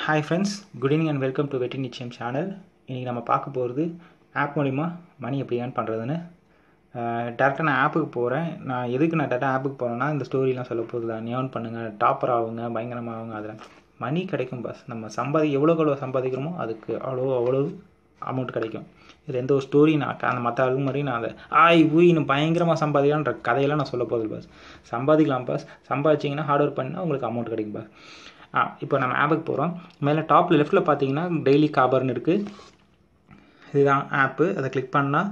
hi friends good evening and welcome to வெட்டி நிச்சயம் channel இன்றைக்கி நம்ம பார்க்க போகிறது ஆப் மூலிமா மணி எப்படி ஏர்ன் பண்ணுறதுன்னு டேரெக்டாக நான் ஆப்புக்கு போகிறேன் நான் எதுக்கு நான் டேரெக்டாக ஆப்புக்கு போகிறேன்னா இந்த ஸ்டோரிலாம் சொல்ல போகுது தான் ஏர்ன் பண்ணுங்கள் டாப்பர் ஆகுங்க பயங்கரமாக ஆகுங்க அதில் மணி கிடைக்கும் பாஸ் நம்ம சம்பாதி எவ்வளோக்கு எவ்வளோ சம்பாதிக்கிறோமோ அதுக்கு அவ்வளோ அவ்வளோ அமௌண்ட் கிடைக்கும் இது எந்த ஒரு ஸ்டோரி நான் அந்த மற்ற ஆளுங்க மாதிரி நான் அதை ஆய் ஊயின்னு பயங்கரமாக சம்பாதிக்கலான்ற கதையெல்லாம் நான் சொல்ல போகுது பாஸ் சம்பாதிக்கலாம் பாஸ் சம்பாதிச்சிங்கன்னா ஹார்ட் ஒர்க் பண்ணால் உங்களுக்கு அமௌண்ட் கிடைக்கும் பாஸ் ஆ இப்போ நம்ம ஆப்புக்கு போகிறோம் மேலே டாப்பில் லெஃப்ட்டில் பார்த்தீங்கன்னா டெய்லி காபர்னு இருக்குது இதுதான் ஆப்பு அதை கிளிக் பண்ணால்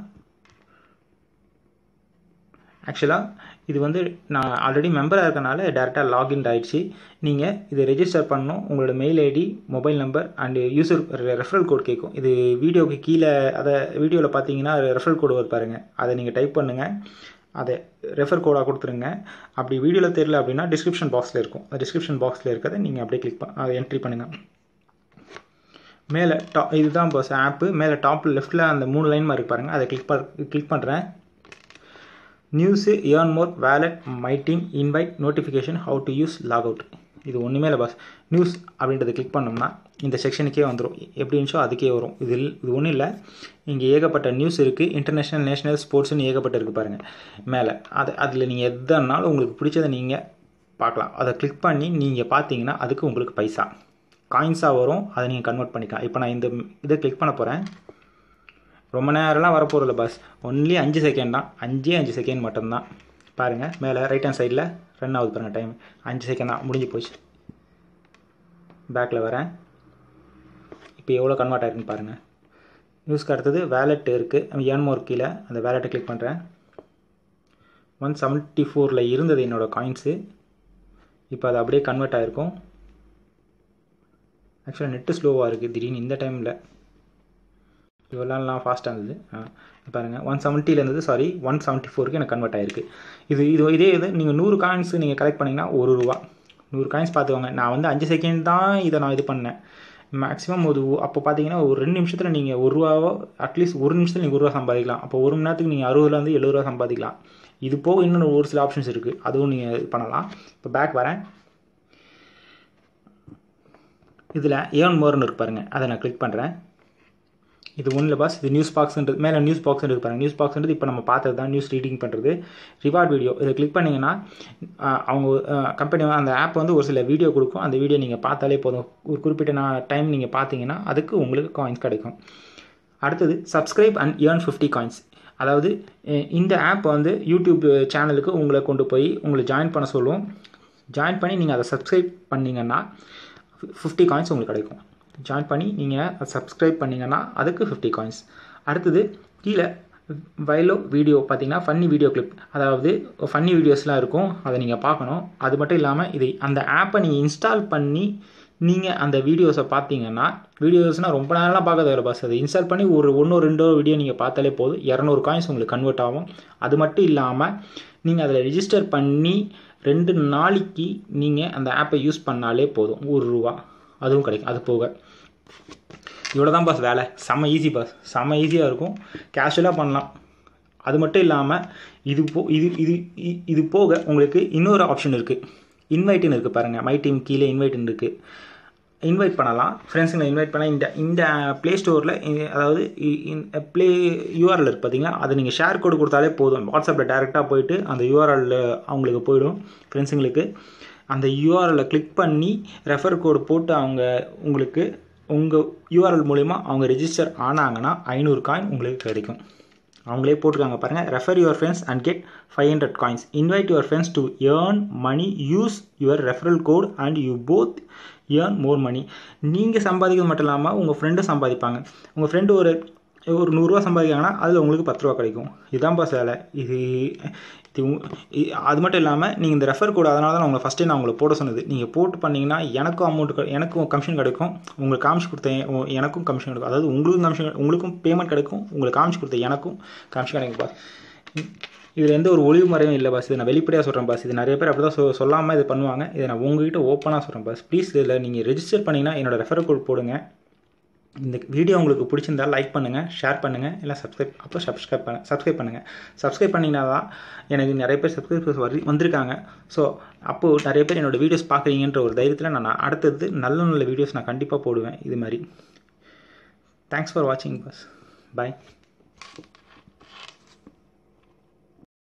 ஆக்சுவலாக இது வந்து நான் ஆல்ரெடி மெம்பராக இருக்கனால டேரெக்டாக லாகின் ஆகிடுச்சு நீங்கள் இதை ரெஜிஸ்டர் பண்ணணும் உங்களோட mail ID mobile number and user referral code கேட்கும் இது வீடியோக்கு கீழே அதை வீடியோவில் பார்த்தீங்கன்னா ரெஃபரல் கோடு வரும் பாருங்க அதை நீங்கள் டைப் பண்ணுங்கள் அதை ரெஃபர் கோடாக கொடுத்துருங்க அப்படி வீடியோவில் தெரியல அப்படின்னா டிஸ்கிரிப்ஷன் பாக்ஸில் இருக்கும் அந்த டிஸ்கிரிப்ஷன் பாக்ஸில் இருக்கிறத நீங்கள் அப்படியே கிளிக் பண்ண அதை என்ட்ரி பண்ணுங்கள் மேலே டா இதுதான் பஸ் ஆப்பு மேலே டாப்பில் லெஃப்ட்டில் அந்த மூணு லைன் மாதிரி பாருங்கள் அதை கிளிக் பண் கிளிக் பண்ணுறேன் news earn more wallet my team invite notification how to use log out இது ஒன்றுமே இல்லை பாஸ் நியூஸ் அப்படின்றத கிளிக் பண்ணோம்னா இந்த செக்ஷனுக்கே வந்துடும் எப்படி இருந்துச்சோ அதுக்கே வரும் இது இது ஒன்றும் இல்லை இங்கே ஏகப்பட்ட நியூஸ் இருக்குது இன்டர்நேஷ்னல் நேஷனல் ஸ்போர்ட்ஸ்னு ஏகப்பட்ட இருக்குது பாருங்கள் மேலே அது அதில் நீங்கள் எதனாலும் உங்களுக்கு பிடிச்சதை நீங்கள் பார்க்கலாம் அதை கிளிக் பண்ணி நீங்கள் பார்த்தீங்கன்னா அதுக்கு உங்களுக்கு பைசா காயின்ஸாக வரும் அதை நீங்கள் கன்வெர்ட் பண்ணிக்கலாம் இப்போ நான் இந்த இதை கிளிக் பண்ண போகிறேன் ரொம்ப நேரம்லாம் வரப்போகிறதில்ல பாஸ் ஒன்லி அஞ்சு செகண்ட் தான் அஞ்சே அஞ்சு செகண்ட் மட்டும்தான் பாருங்கள் மேலே ரைட் ஹேண்ட் சைடில் ரன் ஆகுது பாருங்கள் டைம் அஞ்சு செகண்ட் தான் முடிஞ்சு போச்சு பேக்கில் வரேன் இப்போ எவ்வளோ கன்வெர்ட் ஆயிருக்குன்னு பாருங்கள் நியூஸ்க்கு அடுத்தது வேலெட் இருக்குது ஏன்மோர் கீழே அந்த வேலெட்டை கிளிக் பண்ணுறேன் ஒன் செவன்ட்டி ஃபோரில் இருந்தது என்னோடய காயின்ஸு இப்போ அது அப்படியே கன்வெர்ட் ஆகிருக்கும் ஆக்சுவலாக நெட்டு ஸ்லோவாக இருக்குது திடீர்னு இந்த டைமில் இவ்வளோலாம் ஃபாஸ்ட்டாக இருந்தது பாருங்கள் ஒன் செவன்ட்டியில் இருந்தது சாரி ஒன் செவன்ட்டி ஃபோருக்கு எனக்கு கன்வெர்ட் ஆகிருக்கு இது இது இதே இது நீங்கள் நூறு காயின்ஸ் நீங்கள் கலெக்ட் பண்ணிங்கன்னா ஒரு ரூபா நூறு காயின்ஸ் பார்த்துக்கோங்க நான் வந்து அஞ்சு செகண்ட் தான் இதை நான் இது பண்ணேன் மேக்ஸிமம் ஒரு அப்போ பார்த்தீங்கன்னா ஒரு ரெண்டு நிமிஷத்தில் நீங்கள் ஒரு ரூபாவோ அட்லீஸ்ட் ஒரு நிமிஷத்தில் நீங்கள் ஒரு ரூபா சம்பாதிக்கலாம் அப்போ ஒரு மணி நேரத்துக்கு நீங்கள் அறுபதுலேருந்து எழுபது ரூபா சம்பாதிக்கலாம் இது போக இன்னும் ஒரு சில ஆப்ஷன்ஸ் இருக்குது அதுவும் நீங்கள் இது பண்ணலாம் இப்போ பேக் வரேன் இதில் ஏன் மோர்னு இருக்கு பாருங்கள் அதை நான் கிளிக் பண்ணுறேன் இது ஒன்றில் பாஸ் இது நியூஸ் பாக்ஸ்ன்றது மேலே நியூஸ் பாக்ஸ்ன்றது பாருங்கள் நியூஸ் பாக்ஸ்ன்றது இப்போ நம்ம பார்த்தது தான் நியூஸ் ரீடிங் பண்ணுறது ரிவார்ட் வீடியோ இதை கிளிக் பண்ணிங்கன்னா அவங்க கம்பெனி அந்த ஆப் வந்து ஒரு சில வீடியோ கொடுக்கும் அந்த வீடியோ நீங்கள் பார்த்தாலே போதும் ஒரு குறிப்பிட்ட நான் டைம் நீங்கள் பார்த்தீங்கன்னா அதுக்கு உங்களுக்கு காயின்ஸ் கிடைக்கும் அடுத்தது subscribe and earn fifty coins அதாவது இந்த ஆப் வந்து யூடியூப் சேனலுக்கு உங்களை கொண்டு போய் உங்களை ஜாயின் பண்ண சொல்லுவோம் ஜாயின் பண்ணி நீங்கள் அதை சப்ஸ்கிரைப் பண்ணிங்கன்னா ஃபிஃப்டி காயின்ஸ் உங்களுக்கு கிடைக்கும் ஜாயின் பண்ணி நீங்கள் சப்ஸ்கிரைப் பண்ணிங்கன்னா அதுக்கு ஃபிஃப்டி காயின்ஸ் அடுத்தது கீழே வயலோ வீடியோ பார்த்தீங்கன்னா ஃபன்னி வீடியோ கிளிப் அதாவது ஃபன்னி வீடியோஸ்லாம் இருக்கும் அதை நீங்கள் பார்க்கணும் அது மட்டும் இல்லாமல் இது அந்த ஆப்பை நீங்கள் இன்ஸ்டால் பண்ணி நீங்கள் அந்த வீடியோஸை பார்த்தீங்கன்னா வீடியோஸ்னால் ரொம்ப நேரம்லாம் பார்க்க தேவை பாஸ் அதை இன்ஸ்டால் பண்ணி ஒரு ஒன்றோ ரெண்டோ வீடியோ நீங்கள் பார்த்தாலே போதும் இரநூறு காயின்ஸ் உங்களுக்கு கன்வெர்ட் ஆகும் அது மட்டும் இல்லாமல் நீங்கள் அதில் ரிஜிஸ்டர் பண்ணி ரெண்டு நாளைக்கு நீங்கள் அந்த ஆப்பை யூஸ் பண்ணாலே போதும் ஒரு ரூபா அதுவும் கிடைக்கும் அது போக இவ்வளோ தான் பாஸ் வேலை செம்ம ஈஸி பாஸ் செம்ம ஈஸியாக இருக்கும் கேஷுவலாக பண்ணலாம் அது மட்டும் இல்லாமல் இது போ இது இது இது போக உங்களுக்கு இன்னொரு ஆப்ஷன் இருக்குது இன்வைட்டுன்னு இருக்குது பாருங்கள் மை டீம் கீழே இன்வைட்டுன்னு இருக்குது இன்வைட் பண்ணலாம் ஃப்ரெண்ட்ஸுங்களை இன்வைட் பண்ணால் இந்த இந்த ப்ளே ஸ்டோரில் அதாவது ப்ளே யூஆர்எல் இருக்குது பார்த்தீங்களா அதை நீங்கள் ஷேர் கோடு கொடுத்தாலே போதும் வாட்ஸ்அப்பில் டேரெக்டாக போயிட்டு அந்த யூஆர்எல் அவங்களுக்கு போயிடும் ஃப்ரெண்ட்ஸுங்களுக்கு அந்த யூஆர்எல்லை கிளிக் பண்ணி ரெஃபர் கோடு போட்டு அவங்க உங்களுக்கு உங்கள் யூஆர்எல் மூலிமா அவங்க ரெஜிஸ்டர் ஆனாங்கன்னா ஐநூறு காயின் உங்களுக்கு கிடைக்கும் அவங்களே போட்டிருக்காங்க பாருங்கள் refer your friends and get five hundred coins invite your friends to earn money use your referral code and you both earn more money நீங்கள் சம்பாதிக்கிறது மட்டும் இல்லாமல் உங்கள் ஃப்ரெண்டும் சம்பாதிப்பாங்க உங்கள் ஃப்ரெண்டு ஒரு ஒரு நூறுரூவா சம்பாதிக்காங்கன்னா அதில் உங்களுக்கு பத்து ரூபா கிடைக்கும் இதுதான் பாஸ் வேலை இது இது அது மட்டும் இல்லாமல் நீங்கள் இந்த ரெஃபர் கோடு அதனால தான் உங்களை ஃபஸ்ட்டே நான் உங்களை போட சொன்னது நீங்கள் போட்டு பண்ணிங்கன்னா எனக்கும் அமௌண்ட் எனக்கும் கமிஷன் கிடைக்கும் உங்களுக்கு காமிச்சு கொடுத்த எனக்கும் கமிஷன் கிடைக்கும் அதாவது உங்களுக்கும் கமிஷன் உங்களுக்கும் பேமெண்ட் கிடைக்கும் உங்களுக்கு காமிச்சு கொடுத்த எனக்கும் கமிஷன் கிடைக்கும் பாஸ் இதில் எந்த ஒரு ஒளிவு மறைவும் இல்லை பாஸ் இது நான் வெளிப்படையாக சொல்கிறேன் பாஸ் இது நிறைய பேர் அப்படி தான் சொ சொல்லாமல் இது பண்ணுவாங்க இதை நான் உங்ககிட்ட ஓப்பனாக சொல்கிறேன் பாஸ் ப்ளீஸ் இதில் நீங்கள் ரெஜிஸ்டர் பண்ணிங்கன்னா என்னோடய ரெஃபர் கோட் போடுங்க இந்த வீடியோ உங்களுக்கு பிடிச்சிருந்தா லைக் பண்ணுங்கள் ஷேர் பண்ணுங்கள் இல்லை சப்ஸ்கிரைப் அப்புறம் சப்ஸ்கிரைப் பண்ண சப்ஸ்கிரைப் பண்ணுங்கள் சப்ஸ்கிரைப் பண்ணிங்கன்னா தான் எனக்கு நிறைய பேர் சப்ஸ்கிரைபர்ஸ் வரி வந்திருக்காங்க ஸோ அப்போது நிறைய பேர் என்னோடய வீடியோஸ் பார்க்குறீங்கன்ற ஒரு தைரியத்தில் நான் அடுத்தது நல்ல நல்ல வீடியோஸ் நான் கண்டிப்பாக போடுவேன் இது மாதிரி தேங்க்ஸ் ஃபார் வாட்சிங் பஸ் பாய்